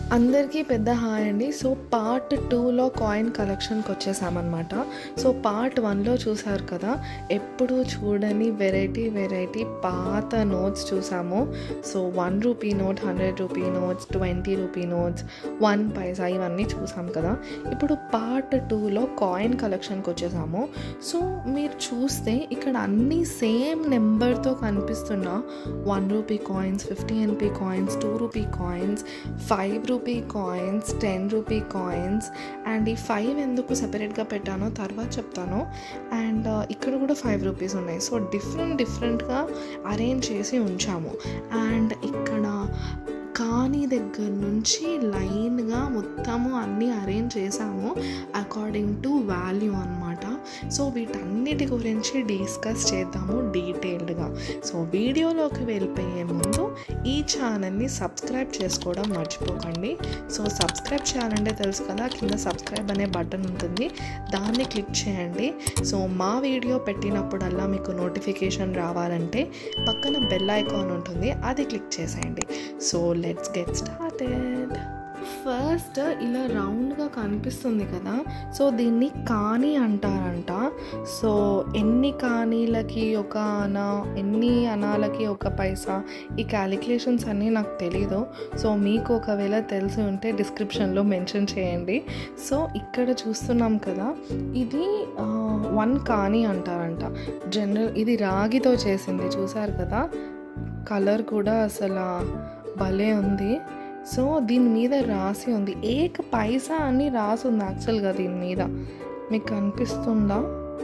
అందరికీ పెద్ద హాయ్ అండి సో పార్ట్ టూలో కాయిన్ కలెక్షన్కి వచ్చేసామన్నమాట సో పార్ట్ వన్లో చూసారు కదా ఎప్పుడు చూడని వెరైటీ వెరైటీ పాత నోట్స్ చూసాము so one rupee note hundred rupee notes twenty rupee notes one paisa ఇవన్నీ చూసాం కదా ఇప్పుడు పార్ట్ టూలో కాయిన్ కలెక్షన్కి వచ్చేసాము సో మీరు చూస్తే ఇక్కడ అన్ని సేమ్ నెంబర్తో కనిపిస్తున్న one rupee coins fifty NP coins two rupee coins five rupee coins ten rupee coins and ఈ ఫైవ్ ఎందుకు సెపరేట్గా పెట్టానో తర్వాత చెప్తాను అండ్ ఇక్కడ కూడా ఫైవ్ రూపీస్ ఉన్నాయి సో డిఫరెంట్ డిఫరెంట్గా అరేంజ్ చేసి ఉంచాము అండ్ ఇక్కడ కానీ దగ్గర నుంచి లైన్గా మొత్తము అన్నీ అరేంజ్ చేసాము అకార్డింగ్ టు వాల్యూ అనమాట సో వీటన్నిటి గురించి డిస్కస్ చేద్దాము డీటెయిల్డ్గా సో వీడియోలోకి వెళ్ళిపోయే ముందు ఈ ఛానల్ని సబ్స్క్రైబ్ చేసుకోవడం మర్చిపోకండి సో సబ్స్క్రైబ్ చేయాలంటే తెలుసు కదా కింద సబ్స్క్రైబ్ అనే బటన్ ఉంటుంది దాన్ని క్లిక్ చేయండి సో మా వీడియో పెట్టినప్పుడల్లా మీకు నోటిఫికేషన్ రావాలంటే పక్కన బెల్ ఐకాన్ ఉంటుంది అది క్లిక్ చేసేయండి so let's get started first ఇలా రౌండ్గా కనిపిస్తుంది కదా సో దీన్ని కాని అంటారంట సో ఎన్ని కానీలకి ఒక అనా ఎన్ని అనాలకి ఒక పైసా ఈ క్యాలిక్యులేషన్స్ అన్నీ నాకు తెలీదు సో మీకు ఒకవేళ తెలిసి ఉంటే డిస్క్రిప్షన్లో మెన్షన్ చేయండి సో ఇక్కడ చూస్తున్నాం కదా ఇది వన్ కాని అంటారంట జనరల్ ఇది రాగితో చేసింది చూసారు కదా కలర్ కూడా అసలు భలే ఉంది సో దీని మీద రాసి ఉంది ఏక పైసా అని రాసి ఉంది యాక్చువల్గా దీని మీద మీకు కనిపిస్తుందా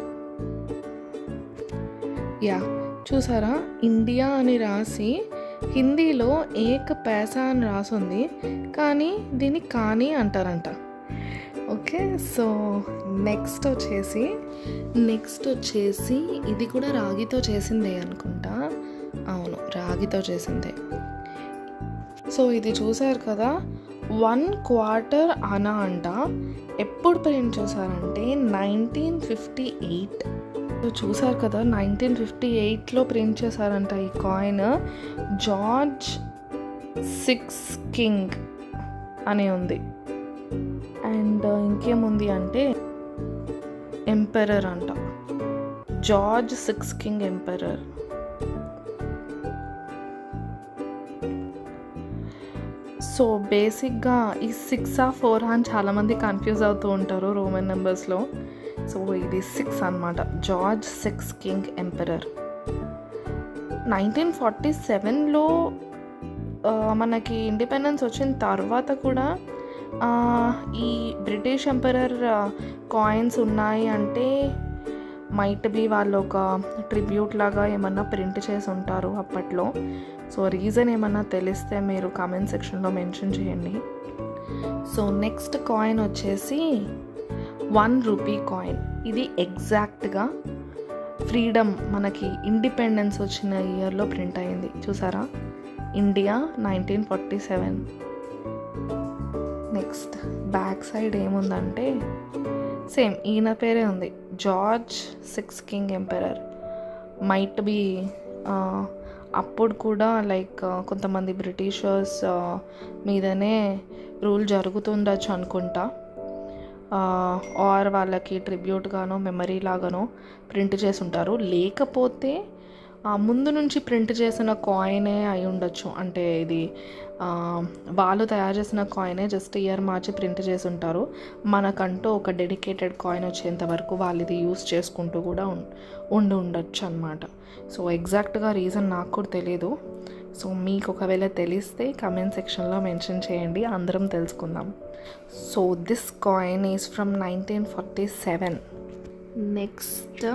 యా చూసారా ఇండియా అని రాసి హిందీలో ఏక పైసా అని రాసుంది కానీ దీన్ని కానీ అంటారంట ఓకే సో నెక్స్ట్ వచ్చేసి నెక్స్ట్ వచ్చేసి ఇది కూడా రాగితో చేసిందే అనుకుంటా అవును రాగితో చేసిందే సో ఇది చూసారు కదా వన్ క్వార్టర్ అనా అంట ఎప్పుడు ప్రింట్ చేశారంటే నైన్టీన్ ఫిఫ్టీ ఎయిట్ చూసారు కదా నైన్టీన్ ఫిఫ్టీ ఎయిట్లో ప్రింట్ చేశారంట ఈ కాయిన్ జార్జ్ సిక్స్ కింగ్ అని ఉంది అండ్ ఇంకేముంది అంటే ఎంపెరర్ అంట George six king emperor so బేసిక్గా ఈ సిక్స్ ఆ ఫోర్ అని చాలామంది కన్ఫ్యూజ్ అవుతూ ఉంటారు రోమన్ నెంబర్స్లో సో ఇది సిక్స్ అనమాట George six king emperor nineteen forty సెవెన్లో మనకి ఇండిపెండెన్స్ వచ్చిన తర్వాత కూడా ఈ బ్రిటిష్ ఎంపరర్ కాయిన్స్ ఉన్నాయి అంటే మైట్ బి వాళ్ళు ఒక ట్రిబ్యూట్ లాగా ఏమన్నా ప్రింట్ చేసి ఉంటారు అప్పట్లో సో రీజన్ ఏమన్నా తెలిస్తే మీరు కామెంట్ సెక్షన్లో మెన్షన్ చేయండి సో నెక్స్ట్ కాయిన్ వచ్చేసి వన్ రూపీ కాయిన్ ఇది ఎగ్జాక్ట్గా ఫ్రీడమ్ మనకి ఇండిపెండెన్స్ వచ్చిన ఇయర్లో ప్రింట్ అయింది చూసారా India nineteen forty seven next back side ఏముందంటే సేమ్ ఈయన పేరే ఉంది George six king emperor might be అప్పుడు కూడా లైక్ కొంతమంది బ్రిటిషర్స్ మీదనే రూల్ జరుగుతుండొచ్చు అనుకుంటా ఆర్ వాళ్ళకి ట్రిబ్యూట్గానో మెమరీ లాగానో ప్రింట్ చేసి ఉంటారు లేకపోతే ముందు నుంచి ప్రింట్ చేసిన కాయినే అయి ఉండొచ్చు అంటే ఇది వాళ్ళు తయారు చేసిన కాయినే జస్ట్ ఇయర్ మార్చి ప్రింట్ చేసి ఉంటారు మనకంటూ ఒక డెడికేటెడ్ కాయిన్ వచ్చేంత వరకు వాళ్ళు ఇది యూస్ చేసుకుంటూ కూడా ఉండి ఉండొచ్చు అనమాట సో ఎగ్జాక్ట్గా రీజన్ నాకు కూడా తెలీదు సో మీకు ఒకవేళ తెలిస్తే కమెంట్ సెక్షన్లో మెన్షన్ చేయండి అందరం తెలుసుకుందాం so this coin is from nineteen forty seven next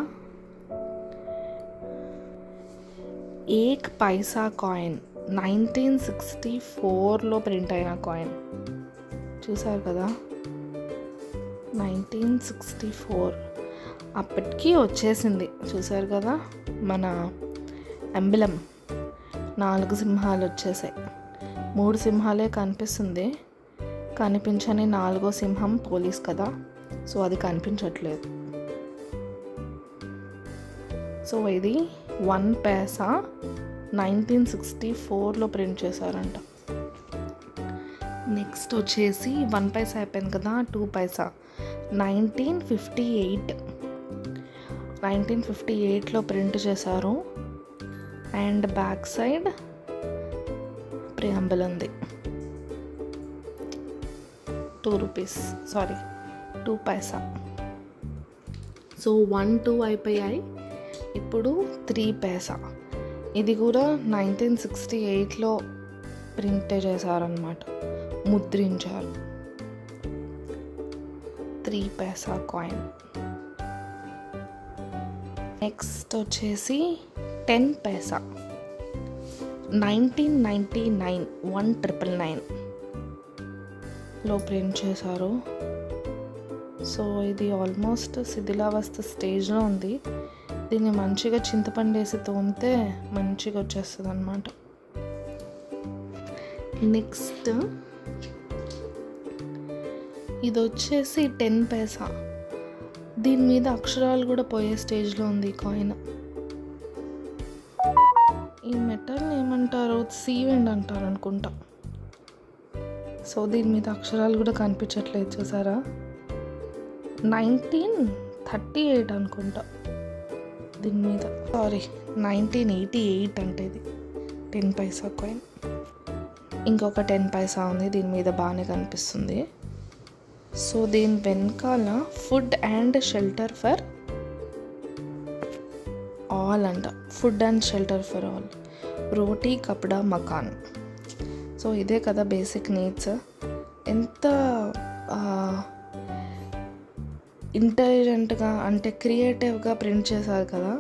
ఏక్ పైసా కాయిన్ నైన్టీన్ సిక్స్టీ ఫోర్లో ప్రింట్ అయిన కాయిన్ చూసారు కదా నైన్టీన్ సిక్స్టీ ఫోర్ అప్పటికి వచ్చేసింది చూసారు కదా మన ఎంబిలం నాలుగు సింహాలు వచ్చేసాయి మూడు సింహాలే కనిపిస్తుంది కనిపించని నాలుగో సింహం పోలీస్ కదా సో అది కనిపించట్లేదు సో ఇది వన్ పైసా నైన్టీన్ సిక్స్టీ ఫోర్లో ప్రింట్ చేశారంట నెక్స్ట్ వచ్చేసి వన్ పైసా అయిపోయింది కదా two paisa nineteen fifty eight nineteen fifty ఎయిట్లో ప్రింట్ చేశారు అండ్ బ్యాక్ సైడ్ ప్రియాంబుల్ ఉంది two rupees sorry two paisa so one two అయిపోయాయి ఇప్పుడు త్రీ పైసా ఇది కూడా నైన్టీన్ సిక్స్టీ ఎయిట్లో ప్రింట్ చేశారనమాట ముద్రించారు త్రీ పైసా కాయిన్ నెక్స్ట్ వచ్చేసి ten paisa nineteen ninety nine one triple nine లో ప్రింట్ చేశారు సో ఇది ఆల్మోస్ట్ శిథిలావస్థ స్టేజ్లో ఉంది దీన్ని మంచిగా చింతపండు వేసి తోమితే మంచిగా వచ్చేస్తుంది అనమాట నెక్స్ట్ ఇది వచ్చేసి టెన్ పైసా దీని మీద అక్షరాలు కూడా పోయే స్టేజ్లో ఉంది ఈ కాయిన్ ఈ మెటల్ ఏమంటారు సీవెండ్ అంటారు అనుకుంటా సో దీని మీద అక్షరాలు కూడా కనిపించట్లేదు చూసారా నైన్టీన్ థర్టీ ఎయిట్ అనుకుంటా దీని మీద సారీ నైన్టీన్ ఎయిటీ ఎయిట్ అంటే ఇది టెన్ పైసా కాయిన్ ఇంకొక టెన్ పైసా ఉంది దీని మీద బాగానే కనిపిస్తుంది సో దీని వెనకాల food and shelter for all అంట food and shelter for all రోటీ కపడా మకాన్ సో ఇదే కదా బేసిక్ నీడ్స్ ఎంత ఇంటెలిజెంట్గా అంటే క్రియేటివ్గా ప్రింట్ చేశారు కదా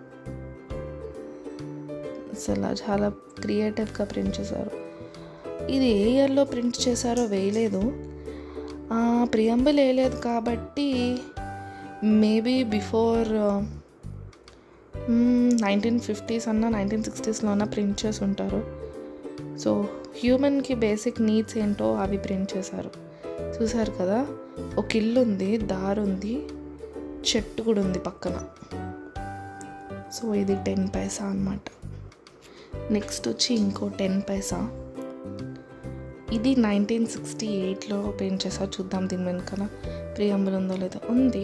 అసలు చాలా క్రియేటివ్గా ప్రింట్ చేశారు ఇది ఏ ఇయర్లో ప్రింట్ చేశారో వేయలేదు ప్రియంబుల్ వేయలేదు కాబట్టి మేబీ బిఫోర్ నైన్టీన్ ఫిఫ్టీస్ అన్న నైన్టీన్ సిక్స్టీస్లో అన్న ప్రింట్ చేసి ఉంటారు సో హ్యూమన్కి బేసిక్ నీడ్స్ ఏంటో అవి ప్రింట్ చేశారు చూసారు కదా ఒక ఇల్లు ఉంది దారి ఉంది చెట్టు కూడా ఉంది పక్కన సో ఇది టెన్ పైసా అనమాట నెక్స్ట్ వచ్చి ఇంకో టెన్ పైసా ఇది నైన్టీన్ సిక్స్టీ ఎయిట్లో పెయింట్ చేశారు చూద్దాం దీని వెనకాల ప్రియంబుల్ ఉందో లేదో ఉంది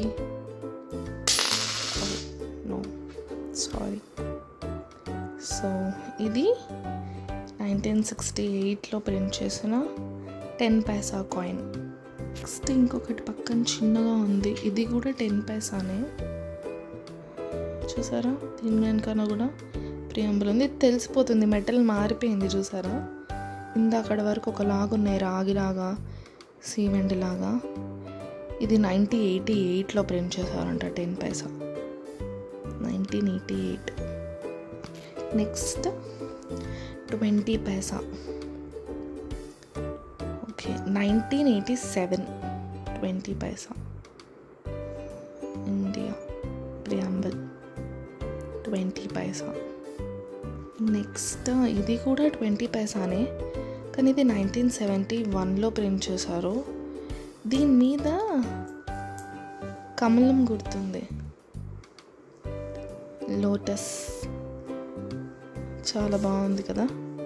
నో సారీ సో ఇది నైన్టీన్ సిక్స్టీ ఎయిట్లో ప్రింట్ చేసిన టెన్ పైసా కాయిన్ నెక్స్ట్ ఇంకొకటి పక్కన చిన్నగా ఉంది ఇది కూడా టెన్ పైసానే చూసారా దీని వెనకన కూడా ప్రియంబుల్ ఉంది ఇది తెలిసిపోతుంది మెటల్ మారిపోయింది చూసారా ఇందాకడ వరకు ఒక లాగా ఉన్నాయి రాగిలాగా సిమెంట్ లాగా ఇది నైన్టీన్ ఎయిటీ ఎయిట్లో ప్రింట్ చేశారంట ten paisa nineteen eighty eight next twenty paisa okay nineteen eighty seven twenty paisa India preamble twenty paisa next ఇది కూడా ట్వంటీ పైసానే కానీ ఇది నైన్టీన్ సెవెంటీ వన్లో ప్రింట్ చేశారు దీని మీద కమలం గుర్తుంది లోటస్ చాలా బాగుంది కదా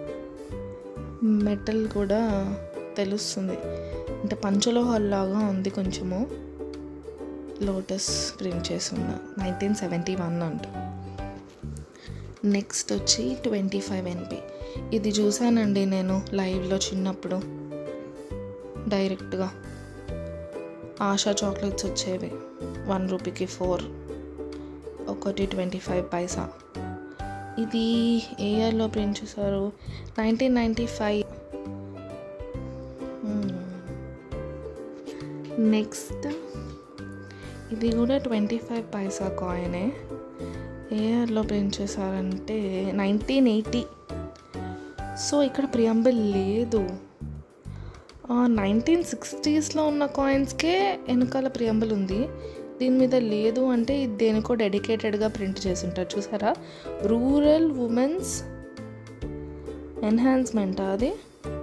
మెటల్ కూడా తెలుస్తుంది అంటే పంచలోహాల్లాగా ఉంది కొంచెము లోటస్ ప్రింట్ చేసి ఉన్న నైన్టీన్ సెవెంటీ వన్ అంట నెక్స్ట్ వచ్చి ట్వంటీ ఫైవ్ ఎన్పి ఇది చూశానండి నేను లైవ్లో చిన్నప్పుడు డైరెక్ట్గా ఆశా చాక్లెట్స్ వచ్చేవి వన్ రూపీకి ఫోర్ ఒకటి ట్వంటీ ఫైవ్ పైసా ఇది ఏ ఇయర్లో ప్రింట్ చేశారు నైన్టీన్ నైంటీ ఫైవ్ నెక్స్ట్ ఇది కూడా ట్వంటీ ఫైవ్ పైసా కాయినే ఏ ఇయర్లో ప్రింట్ చేశారంటే నైన్టీన్ ఎయిటీ సో ఇక్కడ ప్రియంబుల్ లేదు నైన్టీన్ సిక్స్టీస్లో ఉన్న కాయిన్స్కే వెనకాల ప్రియంబుల్ ఉంది దీని మీద లేదు అంటే ఇది దేనికో డెడికేటెడ్గా ప్రింట్ చేసి ఉంటారు చూసారా రూరల్ ఉమెన్స్ ఎన్హాన్స్మెంట్ అది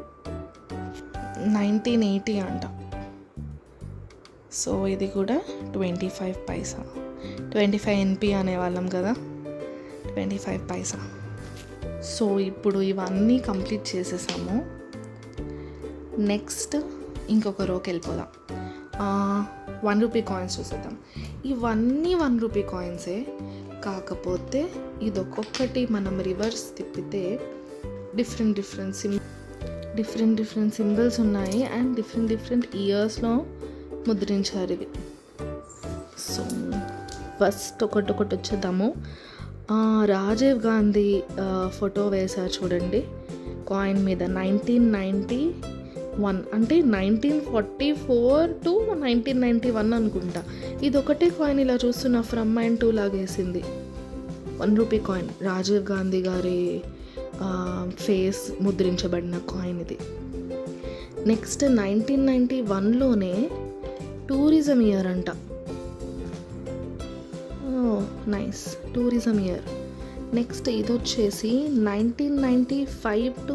నైన్టీన్ ఎయిటీ అంట సో ఇది కూడా twenty five paisa twenty five NP అనేవాళ్ళం కదా ట్వంటీ ఫైవ్ పైసా సో ఇప్పుడు ఇవన్నీ కంప్లీట్ చేసేసాము నెక్స్ట్ ఇంకొక రోకి వెళ్ళిపోదాం వన్ రూపీ కాయిన్స్ చూసేద్దాం ఇవన్నీ వన్ రూపీ కాయిన్సే కాకపోతే ఇది ఒక్కొక్కటి మనం రివర్స్ తిప్పితే different different sim different different symbols ఉన్నాయి అండ్ డిఫరెంట్ డిఫరెంట్ ఇయర్స్లో ముద్రించారు ఇవి సో ఫస్ట్ ఒకటి ఒకటి వచ్చేద్దాము ఆ, రాజీవ్ గాంధీ ఆ, ఫోటో వేశారు చూడండి కాయిన్ మీద నైన్టీన్ నైంటీ వన్ అంటే nineteen forty four to nineteen ninety one అనుకుంటా ఇది ఒకటే కాయిన్ ఇలా చూస్తున్న ఫ్రమ్ అండ్ టూ లాగేసింది one rupee coin Rajiv Gandhi గారి ఫేస్ ముద్రించబడిన కాయిన్ ఇది నెక్స్ట్ నైన్టీన్ నైంటీ వన్లోనే టూరిజం ఇయర్ అంట నైస్ టూరిజం ఇయర్ నెక్స్ట్ ఇది వచ్చేసి nineteen ninety five to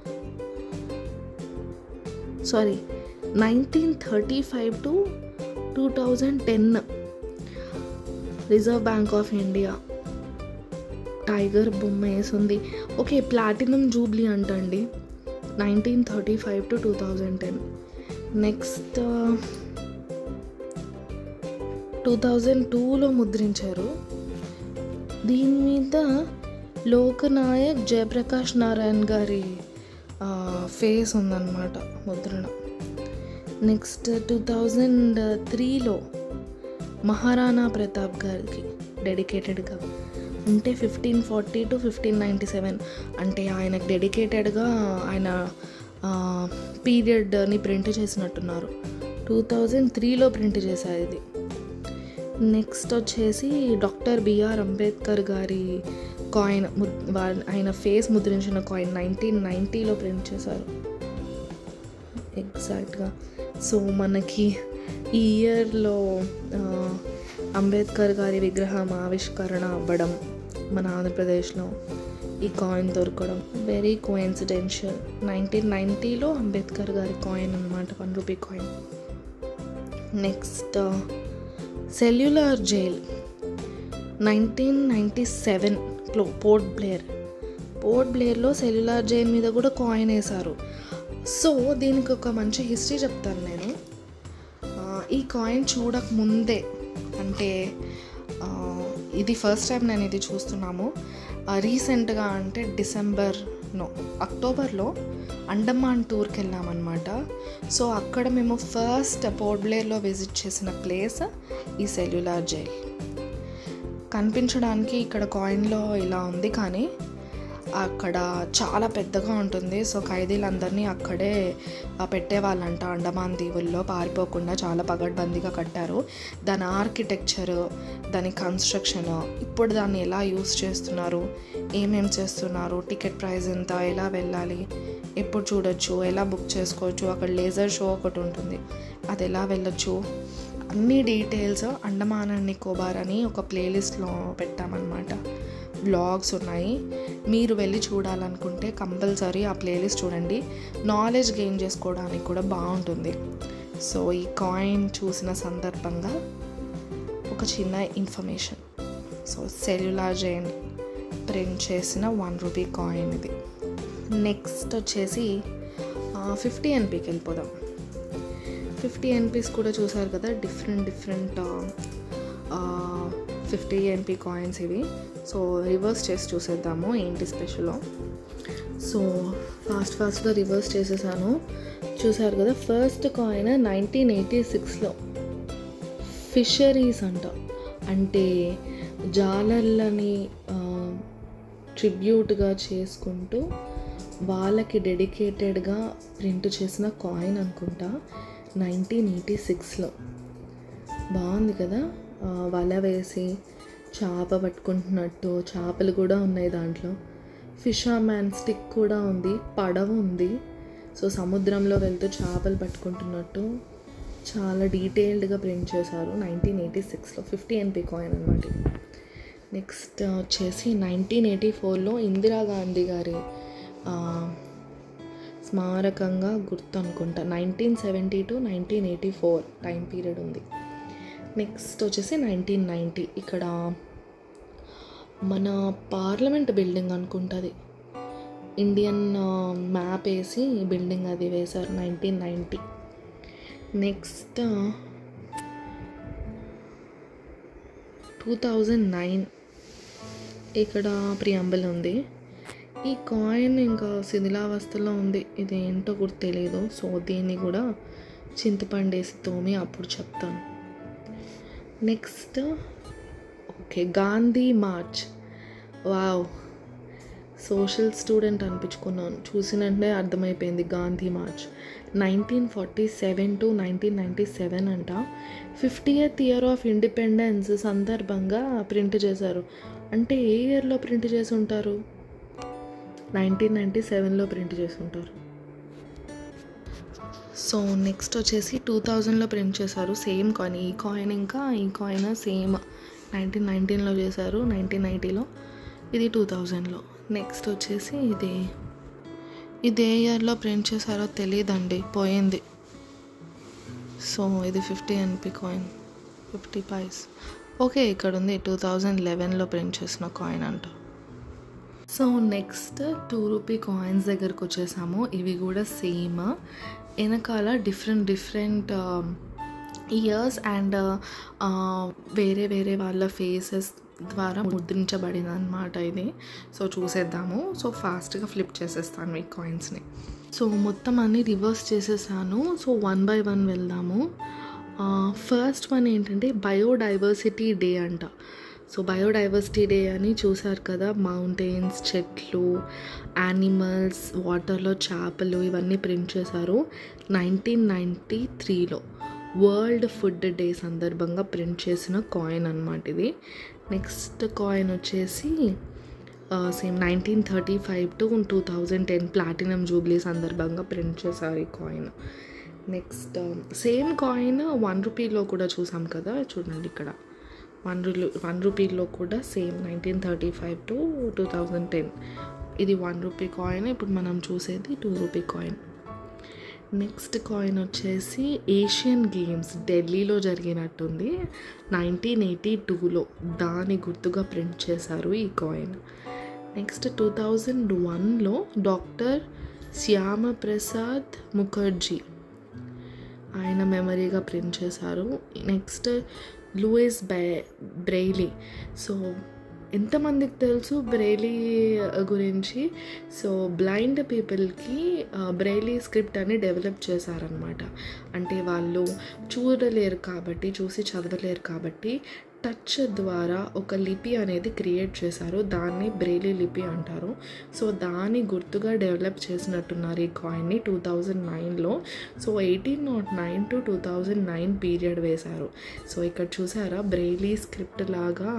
sorry nineteen thirty five to two thousand ten Reserve bank of India tiger బొమ్మ వేసింది okay platinum Jubilee అంటండి nineteen thirty five to two thousand ten next two thousand టూలో ముద్రించారు దీని మీద లోకనాయక్ జయప్రకాష్ నారాయణ్ గారి ఫేస్ ఉందన్నమాట ముద్రణ నెక్స్ట్ టూ థౌజండ్ త్రీలో మహారాణా ప్రతాప్ గారికి డెడికేటెడ్గా అంటే fifteen forty to fifteen ninety seven అంటే ఆయనకు డెడికేటెడ్గా ఆయన పీరియడ్ని ప్రింట్ చేసినట్టున్నారు టూ థౌజండ్ త్రీలో ప్రింట్ చేశారు ఇది నెక్స్ట్ వచ్చేసి డాక్టర్ బిఆర్ అంబేద్కర్ గారి కాయిన్ ఆయన ఫేస్ ముద్రించిన కాయిన్ నైన్టీన్ నైంటీలో ప్రింట్ చేశారు ఎగ్జాక్ట్గా సో మనకి ఈ ఇయర్లో అంబేద్కర్ గారి విగ్రహం ఆవిష్కరణ అవ్వడం మన ఆంధ్రప్రదేశ్లో ఈ కాయిన్ దొరకడం వెరీ కోయిన్సిడెన్షియల్ నైన్టీన్ నైంటీలో అంబేద్కర్ గారి కాయిన్ అనమాట one rupee coin next cellular jail nineteen ninety సెవెన్లో పోర్ట్ బ్లేర్ పోర్ట్ బ్లేర్లో సెల్యులార్ జైల్ మీద కూడా కాయిన్ వేశారు సో దీనికి ఒక మంచి హిస్టరీ చెప్తాను నేను ఆ, ఈ కాయిన్ చూడక ముందే అంటే ఆ, ఇది ఫస్ట్ టైం నేను ఇది చూస్తున్నాము రీసెంట్గా అంటే డిసెంబర్ నో అక్టోబర్లో అండమాన్ టూర్కి వెళ్ళామన్నమాట సో అక్కడ మేము ఫస్ట్ పోర్ట్ బ్లేర్లో విజిట్ చేసిన ప్లేస్ ఈ సెల్యులార్ జైల్ కనిపించడానికి ఇక్కడ కాయిన్లో ఇలా ఉంది కానీ అక్కడ చాలా పెద్దగా ఉంటుంది సో ఖైదీలందరినీ అక్కడే ఆ, పెట్టేవాళ్ళంట అండమాన్ దీవుల్లో పారిపోకుండా చాలా పగడ్బందీగా కట్టారు దాని ఆర్కిటెక్చర్ దాని కన్స్ట్రక్షన్ ఇప్పుడు దాన్ని ఎలా యూస్ చేస్తున్నారు ఏమేం చేస్తున్నారు టికెట్ ప్రైస్ ఎంత ఎలా వెళ్ళాలి ఎప్పుడు చూడొచ్చు ఎలా బుక్ చేసుకోవచ్చు అక్కడ లేజర్ షో ఒకటి ఉంటుంది అది ఎలా వెళ్ళొచ్చు అన్ని డీటెయిల్స్ అండమాన్ అండ్ నికోబార్ అని ఒక ప్లేలిస్ట్లో పెట్టామన్నమాట బ్లాగ్స్ ఉన్నాయి మీరు వెళ్ళి చూడాలనుకుంటే కంపల్సరీ ఆ ప్లేలిస్ట్ చూడండి నాలెడ్జ్ గెయిన్ చేసుకోవడానికి కూడా బాగుంటుంది సో ఈ కాయిన్ చూసిన సందర్భంగా ఒక చిన్న information so cellular jail print చేసిన వన్ రూపీ కాయిన్ ఇది నెక్స్ట్ వచ్చేసి ఫిఫ్టీ ఎన్పీకి వెళ్ళిపోదాం ఫిఫ్టీ ఎన్పీస్ కూడా చూసారు కదా different different fifty NP coins ఇవి సో రివర్స్ చేసి చూసేద్దాము ఏంటి స్పెషల్ సో ఫాస్ట్ ఫాస్ట్గా రివర్స్ చేసేసాను చూసారు కదా ఫస్ట్ కాయిన్ నైన్టీన్ ఎయిటీ సిక్స్లో ఫిషరీస్ అంట అంటే జాలర్లని ట్రిబ్యూట్గా చేసుకుంటూ వాళ్ళకి డెడికేటెడ్గా ప్రింట్ చేసిన కాయిన్ అనుకుంటా నైన్టీన్ ఎయిటీ సిక్స్లో బాగుంది కదా ఆ, వల వేసి చేప పట్టుకుంటున్నట్టు చేపలు కూడా ఉన్నాయి దాంట్లో ఫిషర్మ్యాన్ స్టిక్ కూడా ఉంది పడవ ఉంది సో సముద్రంలో వెళ్తూ చేపలు పట్టుకుంటున్నట్టు చాలా డీటెయిల్డ్గా ప్రింట్ చేశారు నైన్టీన్ ఎయిటీ సిక్స్లో ఫిఫ్టీ ఎన్పీ కాయిన్ అనమాట నెక్స్ట్ వచ్చేసి నైన్టీన్ ఎయిటీ ఫోర్లో ఇందిరాగాంధీ గారి ఆ, స్మారకంగా గుర్తు అనుకుంటా nineteen seventy to nineteen eighty four time period ఉంది నెక్స్ట్ వచ్చేసి నైన్టీన్ నైంటీ ఇక్కడ మన పార్లమెంట్ బిల్డింగ్ అనుకుంటుంది ఇండియన్ మ్యాప్ వేసి బిల్డింగ్ అది వేశారు nineteen ninety next two thousand nine ఇక్కడ ప్రియంబల్ ఉంది ఈ కాయిన్ ఇంకా శిథిలావస్థలో ఉంది ఇది ఏంటో కూడా తెలియదు సో దీన్ని కూడా చింతపండు వేసి తోమి అప్పుడు చెప్తాను next okay Gandhi march wow social student అనిపించుకున్నాను చూసిన వెంటనే అర్థమైపోయింది Gandhi march nineteen forty seven to nineteen ninety seven అంట ఫిఫ్టీయత్ ఇయర్ ఆఫ్ ఇండిపెండెన్స్ సందర్భంగా ప్రింట్ చేశారు అంటే ఏ ఇయర్లో ప్రింట్ చేసి ఉంటారు నైన్టీన్ నైంటీ సెవెన్లో ప్రింట్ చేసి ఉంటారు సో నెక్స్ట్ వచ్చేసి టూ థౌజండ్లో ప్రింట్ చేశారు సేమ్ కాయిన్ ఈ కాయిన్ ఇంకా ఈ కాయిన్ సేమ్ నైన్టీన్ నైన్టీన్లో చేశారు నైన్టీన్ నైంటీలో ఇది టూ థౌజండ్లో నెక్స్ట్ వచ్చేసి ఇది ఇది ఏ ఇయర్లో ప్రింట్ చేశారో తెలియదండి పోయింది సో ఇది fifty NP coin fifty paise okay ఇక్కడ ఉంది టూ థౌజండ్ లెవెన్లో ప్రింట్ చేసిన కాయిన్ అంట so next two rupee coins దగ్గరకు వచ్చేసాము ఇవి కూడా సేమ్ వెనకాల డిఫరెంట్ డిఫరెంట్ ఇయర్స్ అండ్ వేరే వేరే వాళ్ళ ఫేసెస్ ద్వారా ముద్రించబడింది అనమాట ఇది సో చూసేద్దాము సో ఫాస్ట్గా ఫ్లిప్ చేసేస్తాను ఈ కాయిన్స్ని సో మొత్తం అన్నీ రివర్స్ చేసేసాను సో వన్ బై వన్ వెళ్దాము ఫస్ట్ వన్ ఏంటంటే బయోడైవర్సిటీ డే అంట సో బయోడైవర్సిటీ డే అని చూసారు కదా మౌంటైన్స్ చెట్లు యానిమల్స్ వాటర్లో చేపలు ఇవన్నీ ప్రింట్ చేశారు నైన్టీన్ నైంటీ త్రీలో వరల్డ్ ఫుడ్ డే సందర్భంగా ప్రింట్ చేసిన కాయిన్ అనమాట ఇది నెక్స్ట్ కాయిన్ వచ్చేసి same nineteen thirty five to two thousand ten platinum jubilee సందర్భంగా ప్రింట్ చేశారు ఈ coin next same coin one రూపీలో కూడా చూసాం కదా చూడండి ఇక్కడ వన్ రూ వన్ రూపీలో కూడా same nineteen thirty five to two thousand ten ఇది వన్ రూపీ కాయిన్ ఇప్పుడు మనం చూసేది two rupee coin next coin వచ్చేసి ఏషియన్ గేమ్స్ ఢిల్లీలో జరిగినట్టుంది నైన్టీన్ ఎయిటీ టూలో దాని గుర్తుగా ప్రింట్ చేశారు ఈ కాయిన్ నెక్స్ట్ టూ థౌజండ్ వన్లో డాక్టర్ శ్యామప్రసాద్ ముఖర్జీ ఆయన మెమరీగా ప్రింట్ చేశారు next Louis by Braille so ఎంతమందికి తెలుసు బ్రెయిలీ గురించి సో బ్లైండ్ పీపుల్కి బ్రెయిలీ స్క్రిప్ట్ అని డెవలప్ చేశారనమాట అంటే వాళ్ళు చూడలేరు కాబట్టి చూసి చదవలేరు కాబట్టి టచ్ ద్వారా ఒక లిపి అనేది క్రియేట్ చేశారు దాన్ని బ్రెయిలీ లిపి అంటారు సో దాన్ని గుర్తుగా డెవలప్ చేసినట్టున్నారు ఈ కాయిన్ని టూ థౌజండ్ నైన్లో so eighteen not nine to two thousand nine period వేశారు సో ఇక్కడ చూసారా బ్రెయిలీ స్క్రిప్ట్ లాగా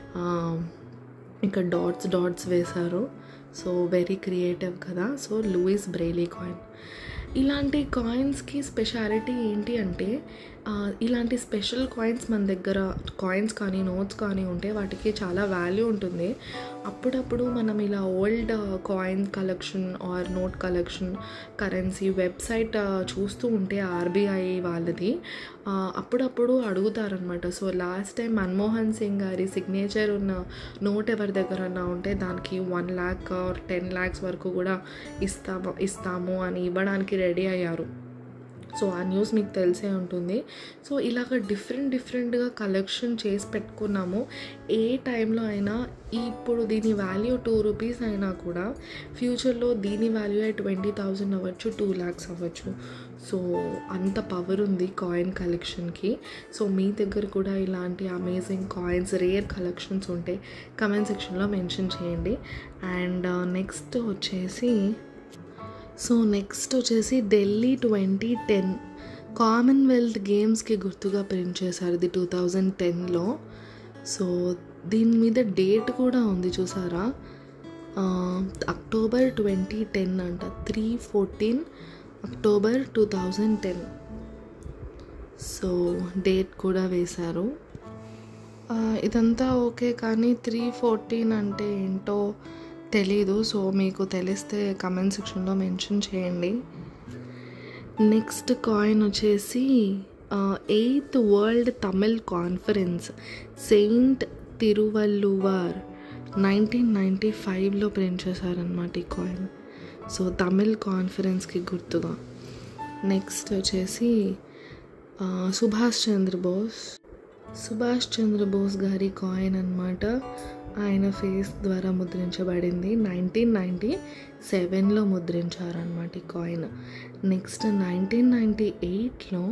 ఇక్కడ డాట్స్ డాట్స్ వేశారు సో వెరీ క్రియేటివ్ కదా సో లూయిస్ బ్రెయిలీ కాయిన్ ఇలాంటి కాయిన్స్కి స్పెషాలిటీ ఏంటి అంటే ఇలాంటి స్పెషల్ కాయిన్స్ మన దగ్గర కాయిన్స్ కానీ నోట్స్ కానీ ఉంటే వాటికి చాలా వాల్యూ ఉంటుంది అప్పుడప్పుడు మనం ఇలా old coin collection or note collection currency website చూస్తూ ఉంటే ఆర్బీఐ వాళ్ళది అప్పుడప్పుడు అడుగుతారనమాట so last time Manmohan Singh గారి సిగ్నేచర్ ఉన్న నోట్ ఎవరి దగ్గరన్నా ఉంటే దానికి one lakh or ten lakhs వరకు కూడా ఇస్తాము ఇస్తాము అని ఇవ్వడానికి రెడీ అయ్యారు సో ఆ న్యూస్ మీకు తెలిసే ఉంటుంది సో ఇలాగ డిఫరెంట్ డిఫరెంట్గా కలెక్షన్ చేసి పెట్టుకున్నాము ఏ టైంలో అయినా ఇప్పుడు దీని వాల్యూ టూ రూపీస్ అయినా కూడా ఫ్యూచర్లో దీని వాల్యూ ట్వంటీ థౌజండ్ అవ్వచ్చు టూ ల్యాక్స్ అవ్వచ్చు సో అంత పవర్ ఉంది కాయిన్ కలెక్షన్కి సో మీ దగ్గర కూడా ఇలాంటి అమేజింగ్ కాయిన్స్ రేర్ కలెక్షన్స్ ఉంటే కమెంట్ సెక్షన్లో మెన్షన్ చేయండి అండ్ నెక్స్ట్ వచ్చేసి సో నెక్స్ట్ వచ్చేసి ఢిల్లీ ట్వంటీ టెన్ కామన్వెల్త్ గేమ్స్కి గుర్తుగా ప్రింట్ చేశారు ఇది టూ థౌజండ్ టెన్లో సో దీని మీద డేట్ కూడా ఉంది చూసారా అక్టోబర్ ట్వంటీ టెన్ అంట three fourteen October two thousand ten so date కూడా వేశారు ఇదంతా ఓకే కానీ త్రీ ఫోర్టీన్ అంటే ఏంటో తెలీదు సో మీకు తెలిస్తే కమెంట్ సెక్షన్లో మెన్షన్ చేయండి నెక్స్ట్ కాయిన్ వచ్చేసి eighth world Tamil conference saint Thiruvalluvar nineteen ninety ఫైవ్లో ప్రింట్ చేశారనమాట ఈ కాయిన్ సో తమిళ్ కాన్ఫరెన్స్కి గుర్తుగా నెక్స్ట్ వచ్చేసి ఆ, సుభాష్ చంద్రబోస్ సుభాష్ చంద్రబోస్ గారి కాయిన్ అన్నమాట ఆయన ఫేస్ ద్వారా ముద్రించబడింది నైన్టీన్ నైంటీ సెవెన్లో ముద్రించారనమాట ఈ కాయిన్ నెక్స్ట్ నైన్టీన్ నైంటీ ఎయిట్లో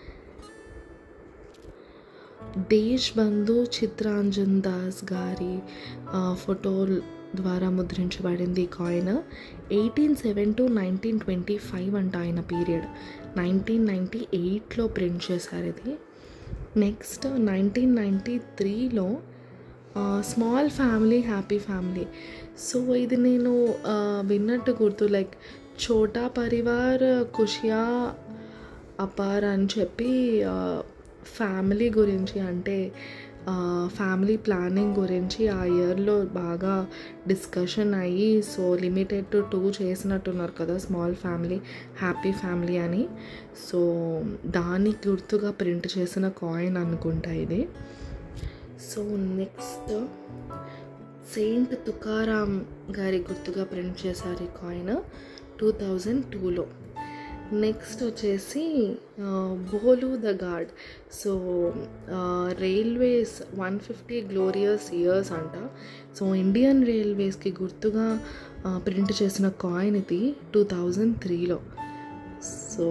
దేశ్ బంధు చిత్రాంజన్ దాస్ గారి ఆ, ఫోటో ద్వారా ముద్రించబడింది ఈ coin eighteen seven to nineteen twenty five అంట ఆయన పీరియడ్ నైన్టీన్ నైంటీ ఎయిట్లో ప్రింట్ చేశారు ఇది నెక్స్ట్ నైన్టీన్ నైంటీ త్రీలో small family happy family so ఇది నేను ఆ, విన్నట్టు గుర్తు లైక్ చోటా పరివార్ ఖుషియా అపార్ అని చెప్పి ఫ్యామిలీ గురించి అంటే ఫ్యామిలీ ప్లానింగ్ గురించి ఆ ఇయర్లో బాగా డిస్కషన్ అయ్యి సో లిమిటెడ్ టు టూ చేసినట్టున్నారు కదా స్మాల్ ఫ్యామిలీ హ్యాపీ ఫ్యామిలీ అని సో దానికి గుర్తుగా ప్రింట్ చేసిన కాయిన్ అనుకుంటా ఇది సో నెక్స్ట్ సెయింట్ తుకారాం గారి గుర్తుగా ప్రింట్ చేశారు ఈ కాయిన్ టూ థౌజండ్ టూలో నెక్స్ట్ వచ్చేసి ఆ, బోలు ద గాడ్ సో ఆ, railways one fifty glorious years అంట సో ఇండియన్ రైల్వేస్కి గుర్తుగా ఆ, ప్రింట్ చేసిన కాయిన్ ఇది టూ థౌజండ్ త్రీలో సో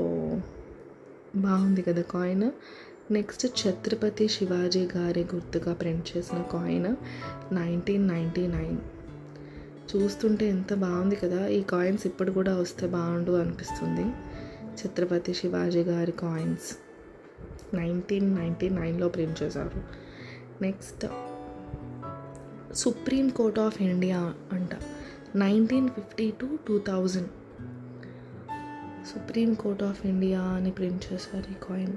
బాగుంది కదా కాయిన్ నెక్స్ట్ ఛత్రపతి శివాజీ గారి గుర్తుగా ప్రింట్ చేసిన కాయిన్ నైన్టీన్ నైంటీ నైన్ చూస్తుంటే ఎంత బాగుంది కదా ఈ కాయిన్స్ ఇప్పుడు కూడా వస్తే బాగుండు అనిపిస్తుంది ఛత్రపతి శివాజీ గారి కాయిన్స్ నైన్టీన్ నైంటీ నైన్లో ప్రింట్ చేశారు next supreme court of India అంట nineteen fifty to two thousand supreme court of India అని ప్రింట్ చేశారు ఈ coin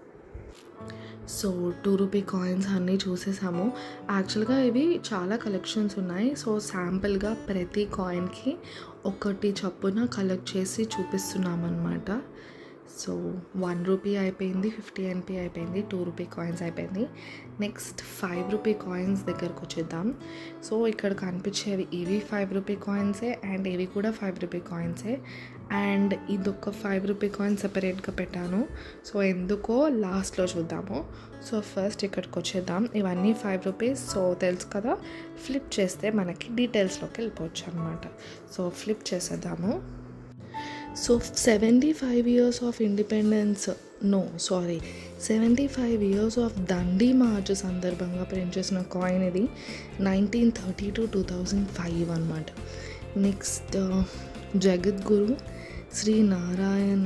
so two rupee coins అన్నీ చూసేసాము యాక్చువల్గా ఇవి చాలా కలెక్షన్స్ ఉన్నాయి సో శాంపుల్గా ప్రతి కాయిన్కి ఒకటి చప్పున కలెక్ట్ చేసి చూపిస్తున్నామన్నమాట సో వన్ రూపీ అయిపోయింది ఫిఫ్టీ ఎన్పీ అయిపోయింది టూ రూపీ కాయిన్స్ అయిపోయింది నెక్స్ట్ ఫైవ్ రూపీ కాయిన్స్ దగ్గరకు వచ్చేద్దాం సో ఇక్కడ కనిపించేవి ఇవి ఫైవ్ రూపీ కాయిన్సే అండ్ ఇవి కూడా ఫైవ్ రూపీ కాయిన్సే అండ్ ఇదొక ఫైవ్ రూపీ కాయిన్ సెపరేట్గా పెట్టాను సో ఎందుకో లాస్ట్లో చూద్దాము సో ఫస్ట్ ఇక్కడికి వచ్చేద్దాం ఇవన్నీ ఫైవ్ రూపీస్ సో తెలుసు కదా ఫ్లిప్ చేస్తే మనకి డీటెయిల్స్లోకి వెళ్ళిపోవచ్చు అనమాట సో ఫ్లిప్ చేసేద్దాము so seventy five years of independence no sorry seventy five years of Dandi march సందర్భంగా ప్రింట్ చేసిన కాయిన్ ఇది nineteen thirty to two thousand five అనమాట నెక్స్ట్ జగద్గురు శ్రీ నారాయణ్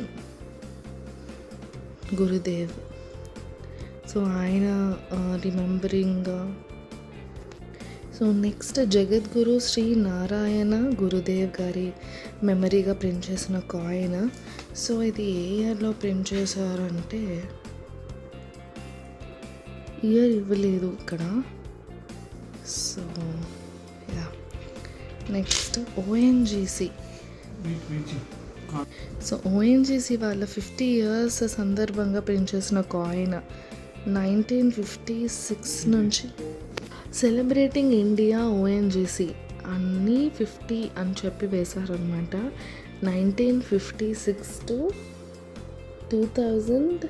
గురుదేవ్ సో ఆయన remembering so next Jagadguru Shri Narayana Gurudev గారి మెమరీగా ప్రింట్ చేసిన కాయిన్ సో ఇది ఏ ఇయర్లో ప్రింట్ చేశారంటే ఇయర్ ఇవ్వలేదు ఇక్కడ so yeah next ONGC so ONGC వాళ్ళ ఫిఫ్టీ ఇయర్స్ సందర్భంగా ప్రింట్ చేసిన కాయిన్ నైన్టీన్ ఫిఫ్టీ సిక్స్ నుంచి సెలబ్రేటింగ్ ఇండియా ఓఎన్జీసీ అన్నీ ఫిఫ్టీ అని చెప్పి వేశారనమాట nineteen fifty six to two thousand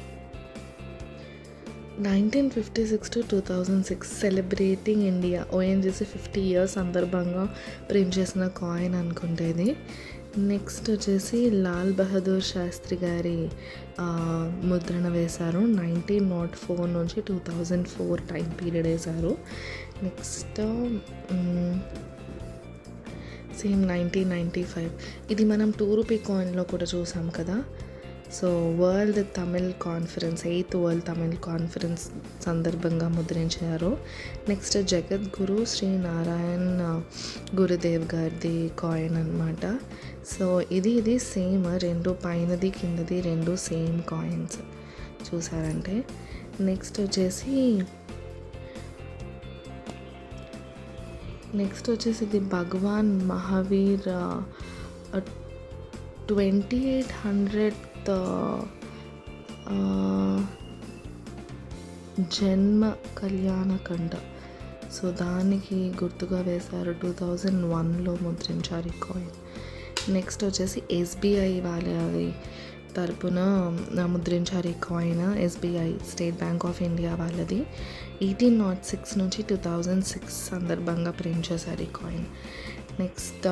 nineteen fifty six to two thousand six celebrating India ONGC fifty years సందర్భంగా print చేసిన కాయిన్ అనుకుంటే ఇది నెక్స్ట్ వచ్చేసి లాల్ బహదూర్ శాస్త్రి గారి ఆ, ముద్రణ వేశారు నైన్టీన్ నాట్ ఫోర్ నుంచి two thousand four time period వేశారు next same nineteen ninety five ఇది మనం టూ రూపీ కాయిన్లో కూడా చూసాం కదా so world Tamil conference eighth world Tamil conference సందర్భంగా ముద్రించారు నెక్స్ట్ జగద్గురు శ్రీ నారాయణ్ గురుదేవ్ గారిది కాయిన్ అనమాట సో ఇది ఇది సేమ్ రెండు పైనది కిందది రెండు సేమ్ కాయిన్స్ చూసారంటే నెక్స్ట్ వచ్చేసి నెక్స్ట్ వచ్చేసి ఇది Bhagwan Mahavir twenty eight hundred జన్మ కళ్యాణకండ సో దానికి గుర్తుగా వేశారు టూ థౌజండ్ వన్లో ముద్రించారు ఈ కాయిన్ నెక్స్ట్ వచ్చేసి ఎస్బీఐ వాళ్ళది తరపున ముద్రించారు ఈ coin SBI state bank of India వాళ్ళది ఎయిటీన్ నాట్ సిక్స్ నుంచి టూ థౌజండ్ సిక్స్ సందర్భంగా ప్రింట్ చేశారు ఈ కాయిన్ నెక్స్ట్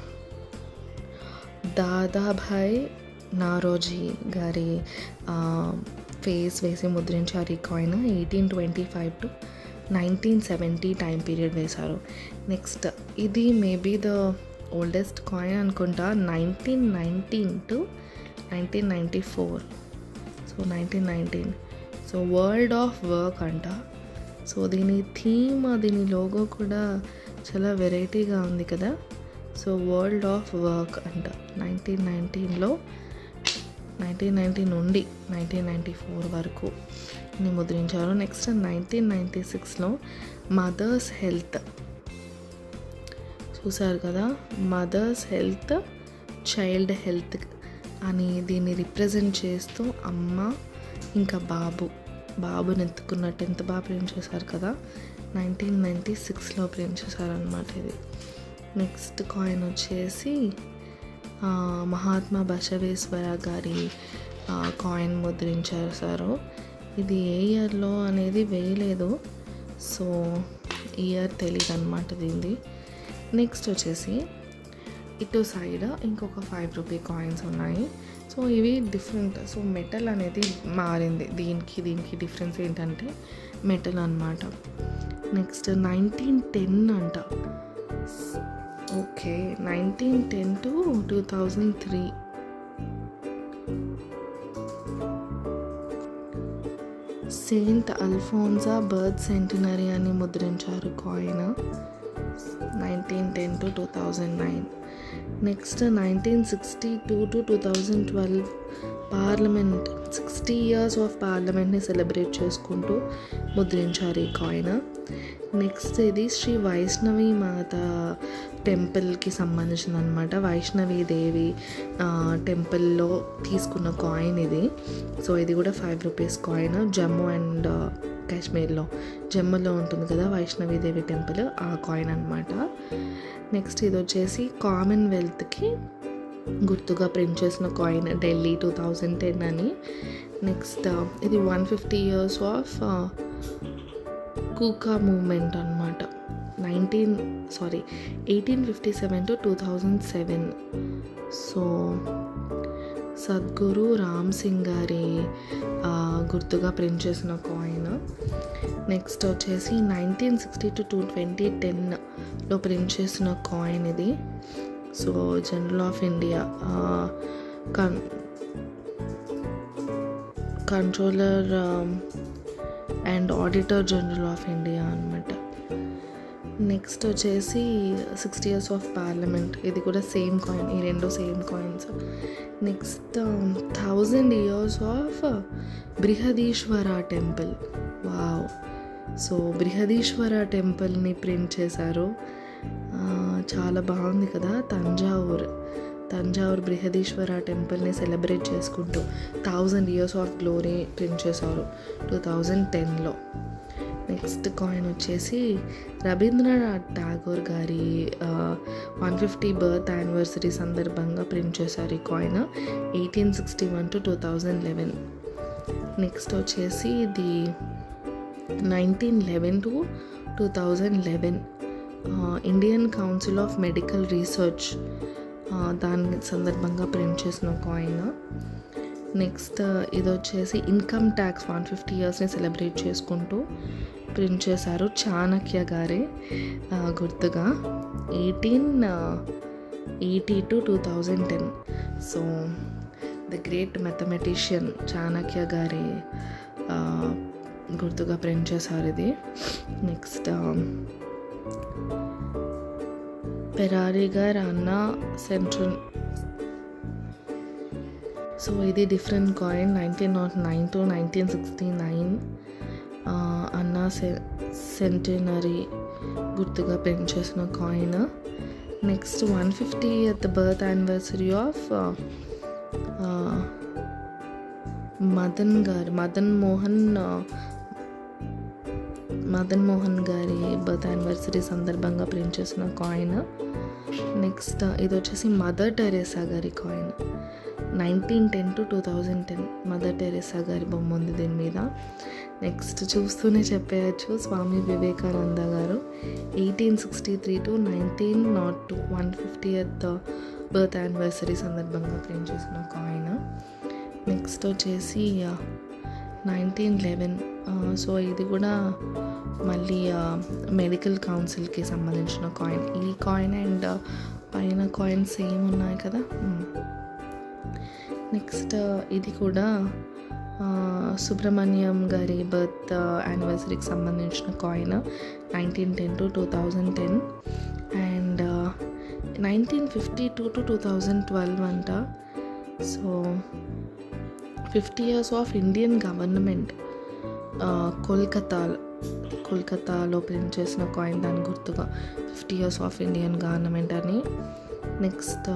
దాదాభాయ్ నారోజీ గారి ఫేస్ వేసి ముద్రించారు ఈ coin eighteen twenty five to nineteen seventy time period వేశారు నెక్స్ట్ ఇది మేబీ ద ఓల్డెస్ట్ కాయిన్ అనుకుంటా nineteen nineteen to nineteen ninety four so nineteen nineteen so world of work అంట సో దీని theme దీని లోగో కూడా చాలా వెరైటీగా ఉంది కదా సో వరల్డ్ ఆఫ్ వర్క్ అంట నైన్టీన్ నైన్టీన్లో నైన్టీన్ నైన్టీ నుండి నైన్టీన్ నైంటీ ఫోర్ వరకు ని ముద్రించారు నెక్స్ట్ నైన్టీన్ నైంటీ సిక్స్లో మదర్స్ హెల్త్ చూసారు కదా మదర్స్ హెల్త్ చైల్డ్ హెల్త్ అని దీన్ని రిప్రజెంట్ చేస్తూ అమ్మ ఇంకా బాబు బాబుని ఎత్తుకున్నట్టు ఎంత బాగా ప్రింట్ చేశారు కదా నైన్టీన్ నైంటీ సిక్స్లో ప్రింట్ చేశారనమాట ఇది నెక్స్ట్ కాయిన్ వచ్చేసి ఆ, మహాత్మా బసవేశ్వర గారి ఆ, కాయిన్ ముద్రించేశారు ఇది ఏ ఇయర్లో అనేది వేయలేదు సో ఇయర్ తెలియదు అనమాట దీనిది నెక్స్ట్ వచ్చేసి ఇటు సైడ్ ఇంకొక ఫైవ్ రూపీ కాయిన్స్ ఉన్నాయి సో ఇవి డిఫరెంట్ సో మెటల్ అనేది మారింది దీనికి దీనికి డిఫరెన్స్ ఏంటంటే మెటల్ అనమాట నెక్స్ట్ నైన్టీన్ టెన్ అంట okay nineteen ten to two thousand three saint Alphonsa birth centenary అని ముద్రించారు coin nineteen ten to two thousand nine next nineteen sixty two to two thousand twelve parliament sixty years of పార్లమెంట్ని celebrate చేసుకుంటూ ముద్రించారు ఈ coin next ఇది శ్రీ వైష్ణవి మాత టెంపుల్కి సంబంధించిన అనమాట వైష్ణవి దేవి టెంపుల్లో తీసుకున్న కాయిన్ ఇది సో ఇది కూడా five rupees coin Jammu and కాశ్మీర్లో జమ్మూలో ఉంటుంది కదా వైష్ణవి దేవి టెంపుల్ ఆ కాయిన్ అనమాట నెక్స్ట్ ఇది వచ్చేసి కామన్వెల్త్కి గుర్తుగా ప్రింట్ చేసిన coin Delhi two thousand ten అని నెక్స్ట్ ఇది one fifty years of Kuka movement అనమాట nineteen sorry eighteen fifty seven to two thousand seven so Sadguru Ram Singh గారి ఆ, గుర్తుగా ప్రింట్ చేసిన కాయిన్ నెక్స్ట్ వచ్చేసి nineteen sixty to two twenty టెన్లో ప్రింట్ చేసిన కాయిన్ ఇది so general of India con controller and auditor general of India అనమాట next వచ్చేసి సిక్స్టీ ఇయర్స్ ఆఫ్ పార్లమెంట్ ఇది కూడా సేమ్ కాయిన్ ఈ రెండు same coins next thousand years of Brihadeeswara temple wow so Brihadeeswara టెంపుల్ని ప్రింట్ చేశారు ఆ, చాలా బాగుంది కదా తంజావూర్ తంజావూర్ బృహదీశ్వర టెంపుల్ని సెలబ్రేట్ చేసుకుంటూ thousand years of glory print చేశారు టూ థౌజండ్ టెన్లో నెక్స్ట్ కాయిన్ వచ్చేసి రవీంద్రనాథ్ ఠాగూర్ గారి వన్ ఫిఫ్టీ బర్త్ యానివర్సరీ సందర్భంగా ప్రింట్ చేశారు ఈ coin eighteen sixty one to two thousand eleven next వచ్చేసి ఇది nineteen eleven to two thousand eleven Indian council of medical research దాని సందర్భంగా ప్రింట్ చేసిన కాయిన్ నెక్స్ట్ ఇది వచ్చేసి ఇన్కమ్ ట్యాక్స్ వన్ ఫిఫ్టీ ఇయర్స్ని సెలబ్రేట్ చేసుకుంటూ ప్రింట్ చేశారు చాణక్య గారే ఆ, గుర్తుగా eighteen eighty to two thousand ten so the great mathematician Chanakya గారి ఆ, గుర్తుగా ప్రింట్ చేశారు ఇది నెక్స్ట్ పెరారీ గారు అన్న సెంట్రల్ సో ఇది different coin nineteen naught nine to nineteen sixty nine Anna సె సెంటనరీ గుర్తుగా ప్రింట్ చేసిన కాయిన్ నెక్స్ట్ వన్ ఫిఫ్టీ ఎత్ బర్త్ యానివర్సరీ ఆఫ్ మదన్ గారు మదన్ మోహన్ ఆ, మదన్ మోహన్ గారి బర్త్ యానివర్సరీ సందర్భంగా ప్రింట్ చేసిన కాయిన్ నెక్స్ట్ ఇది వచ్చేసి మదర్ టెరేసా గారి coin nineteen ten to two thousand ten Mother Teresa గారి బొమ్మ ఉంది దీని మీద నెక్స్ట్ చూస్తూనే చెప్పేయచ్చు స్వామి వివేకానంద గారు eighteen sixty three to nineteen nought two one fiftieth birth anniversary సందర్భంగా ప్రింట్ చేసిన కాయిన్ నెక్స్ట్ వచ్చేసి నైన్టీన్ లెవెన్ సో ఇది కూడా మళ్ళీ మెడికల్ కౌన్సిల్కి సంబంధించిన కాయిన్ ఈ కాయిన్ అండ్ పైన కాయిన్ సేమ్ ఉన్నాయి కదా నెక్స్ట్ ఇది కూడా ఆ, సుబ్రహ్మణ్యం గారి బర్త్ యానివర్సరీకి సంబంధించిన coin nineteen ten to two thousand ten and nineteen fifty two to two thousand twelve అంట so fifty years of Indian government కోల్కతాలో కోల్కతాలో ప్రింట్ చేసిన కాయిన్ దాని గుర్తుగా fifty years of Indian government అని నెక్స్ట్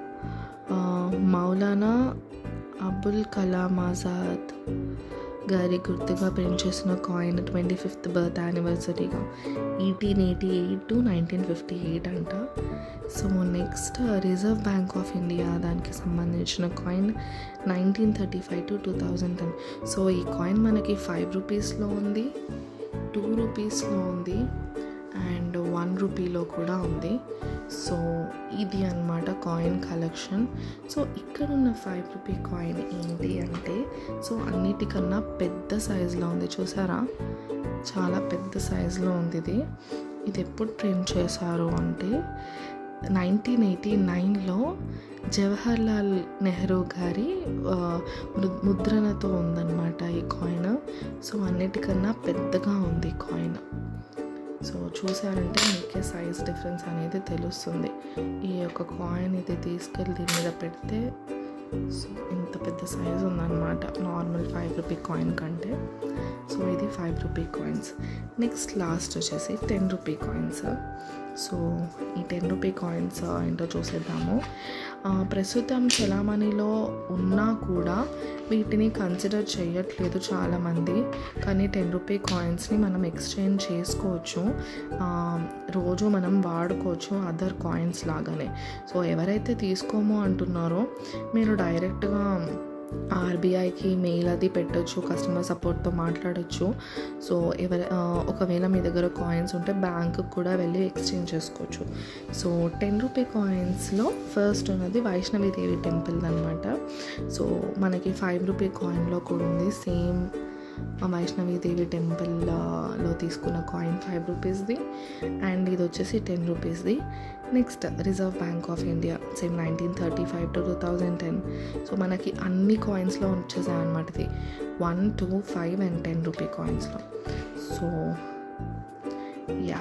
మౌలానా అబుల్ కలాం ఆజాద్ గారి గుర్తుగా ప్రింట్ చేసిన కాయిన్ ట్వంటీ ఫిఫ్త్ బర్త్ యానివర్సరీగా eighteen eighty eight to nineteen fifty eight అంట so next reserve bank of India దానికి సంబంధించిన coin nineteen thirty five to two thousand ten so ఈ coin మనకి ఫైవ్ రూపీస్లో ఉంది టూ రూపీస్లో ఉంది అండ్ వన్ రూపీలో కూడా ఉంది సో ఇది అన్నమాట కాయిన్ కలెక్షన్ సో ఇక్కడ ఉన్న ఫైవ్ రూపీ కాయిన్ ఏంటి అంటే సో అన్నిటికన్నా పెద్ద సైజులో ఉంది చూసారా చాలా పెద్ద సైజులో ఉంది ఇది ఇది ఎప్పుడు ప్రింట్ చేశారు అంటే నైన్టీన్ ఎయిటీ నైన్లో జవహర్లాల్ నెహ్రూ గారి ఆ, ము- ముద్రణతో ఉందన్నమాట ఈ కాయిన్ సో అన్నిటికన్నా పెద్దగా ఉంది కాయిన్ సో చూసారంటే మీకే సైజ్ డిఫరెన్స్ అనేది తెలుస్తుంది ఈ యొక్క కాయిన్ ఇది తీసుకెళ్ళి దీని మీద పెడితే సో ఇంత పెద్ద సైజ్ ఉందన్నమాట నార్మల్ ఫైవ్ రూపీ కాయిన్ కంటే సో ఇది five rupee coins next last వచ్చేసి టెన్ రూపీ కాయిన్స్ సో ఈ టెన్ రూపీ కాయిన్స్ ఏంటో చూసేద్దాము ఆ, ప్రస్తుతం చలామణిలో ఉన్నా కూడా వీటిని కన్సిడర్ చేయట్లేదు చాలామంది కానీ టెన్ రూపీ కాయిన్స్ని మనం ఎక్స్చేంజ్ చేసుకోవచ్చు ఆ, రోజు మనం వాడుకోవచ్చు అదర్ కాయిన్స్ లాగానే సో ఎవరైతే తీసుకోమో అంటున్నారో మీరు డైరెక్ట్గా ఆర్బీఐకి మెయిల్ అది పెట్టొచ్చు కస్టమర్ సపోర్ట్తో మాట్లాడొచ్చు సో ఎవరి ఆ, ఒకవేళ మీ దగ్గర కాయిన్స్ ఉంటే బ్యాంకుకి కూడా వెళ్ళి ఎక్స్చేంజ్ చేసుకోవచ్చు సో టెన్ రూపీ కాయిన్స్లో ఫస్ట్ ఉన్నది వైష్ణవి దేవి టెంపుల్ అనమాట సో మనకి ఫైవ్ రూపీ కాయిన్లో కూడా ఉంది సేమ్ వైష్ణవి దేవి టెంపుల్లో తీసుకున్న కాయిన్ ఫైవ్ రూపీస్ది అండ్ ఇది వచ్చేసి టెన్ రూపీస్ది next reserve bank of India same nineteen thirty five to two thousand ten so మనకి అన్ని కాయిన్స్లో వచ్చేసాయి అనమాట ఇది one two five and ten rupee కాయిన్స్లో సో యా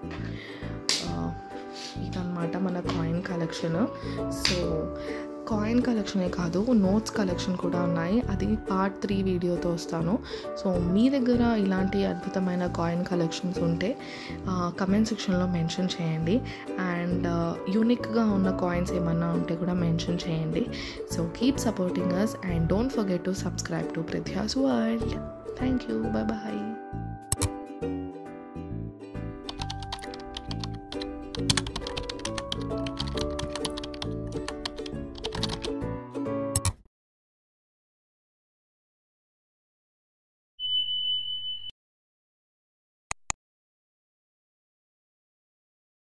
ఇదన్నమాట మన కాయిన్ కలెక్షన్ సో కాయిన్ కలెక్షనే కాదు నోట్స్ కలెక్షన్ కూడా ఉన్నాయి అది పార్ట్ త్రీ వీడియోతో వస్తాను సో మీ దగ్గర ఇలాంటి అద్భుతమైన కాయిన్ కలెక్షన్స్ ఉంటే కమెంట్ సెక్షన్లో మెన్షన్ చేయండి అండ్ యూనిక్గా ఉన్న కాయిన్స్ ఏమన్నా ఉంటే కూడా మెన్షన్ చేయండి so keep supporting us and don't forget to subscribe to Pratyas world thank you bye bye